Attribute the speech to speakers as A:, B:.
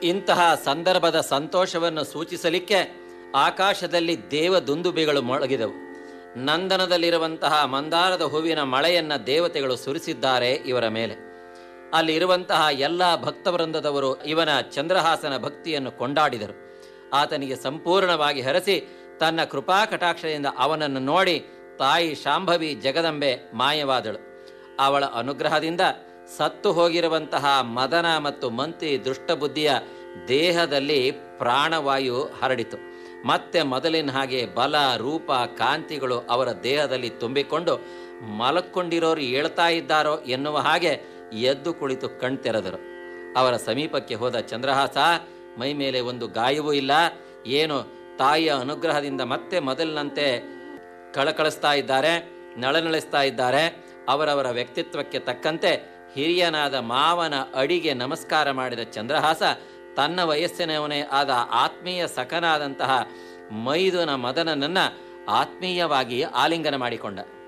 A: ಇಂತಹ ಸಂದರ್ಭದ ಸಂತೋಷವನ್ನು ಸೂಚಿಸಲಿಕ್ಕೆ ಆಕಾಶದಲ್ಲಿ ದೇವ ದುಂದುಬಿಗಳು ಮೊಳಗಿದವು ನಂದನದಲ್ಲಿರುವಂತಹ ಮಂದಾರದ ಹೂವಿನ ಮಳೆಯನ್ನ ದೇವತೆಗಳು ಸುರಿಸಿದ್ದಾರೆ ಇವರ ಮೇಲೆ ಅಲ್ಲಿ ಇರುವಂತಹ ಎಲ್ಲ ಭಕ್ತವೃಂದದವರು ಇವನ ಚಂದ್ರಹಾಸನ ಭಕ್ತಿಯನ್ನು ಕೊಂಡಾಡಿದರು ಆತನಿಗೆ ಸಂಪೂರ್ಣವಾಗಿ ಹರಸಿ ತನ್ನ ಕೃಪಾ ಕಟಾಕ್ಷದಿಂದ ಅವನನ್ನು ನೋಡಿ ತಾಯಿ ಶಾಂಭವಿ ಜಗದಂಬೆ ಮಾಯವಾದಳು ಅವಳ ಅನುಗ್ರಹದಿಂದ ಸತ್ತು ಹೋಗಿರುವಂತಹ ಮದನ ಮತ್ತು ಮಂತಿ ದುಷ್ಟಬುದ್ಧಿಯ ದೇಹದಲ್ಲಿ ಪ್ರಾಣವಾಯು ಹರಡಿತು ಮತ್ತೆ ಮೊದಲಿನ ಹಾಗೆ ಬಲ ರೂಪ ಕಾಂತಿಗಳು ಅವರ ದೇಹದಲ್ಲಿ ತುಂಬಿಕೊಂಡು ಮಲಕ್ಕೊಂಡಿರೋರು ಏಳ್ತಾ ಇದ್ದಾರೋ ಎನ್ನುವ ಹಾಗೆ ಎದ್ದು ಕುಳಿತು ಕಣ್ತೆರೆದರು ಅವರ ಸಮೀಪಕ್ಕೆ ಹೋದ ಚಂದ್ರಹಾಸ ಮೈ ಮೇಲೆ ಒಂದು ಗಾಯವೂ ಇಲ್ಲ ಏನು ತಾಯಿಯ ಅನುಗ್ರಹದಿಂದ ಮತ್ತೆ ಮೊದಲಿನಂತೆ ಕಳಕಳಿಸ್ತಾ ಇದ್ದಾರೆ ನಳನಳಿಸ್ತಾ ಇದ್ದಾರೆ ಅವರವರ ವ್ಯಕ್ತಿತ್ವಕ್ಕೆ ತಕ್ಕಂತೆ ಹಿರಿಯನಾದ ಮಾವನ ಅಡಿಗೆ ನಮಸ್ಕಾರ ಮಾಡಿದ ಚಂದ್ರಹಾಸ ತನ್ನ ವಯಸ್ಸಿನವನೇ ಆದ ಆತ್ಮೀಯ ಸಖನಾದಂತಹ ಮೈದುನ ಮದನನನ್ನ ಆತ್ಮೀಯವಾಗಿ ಆಲಿಂಗನ ಮಾಡಿಕೊಂಡ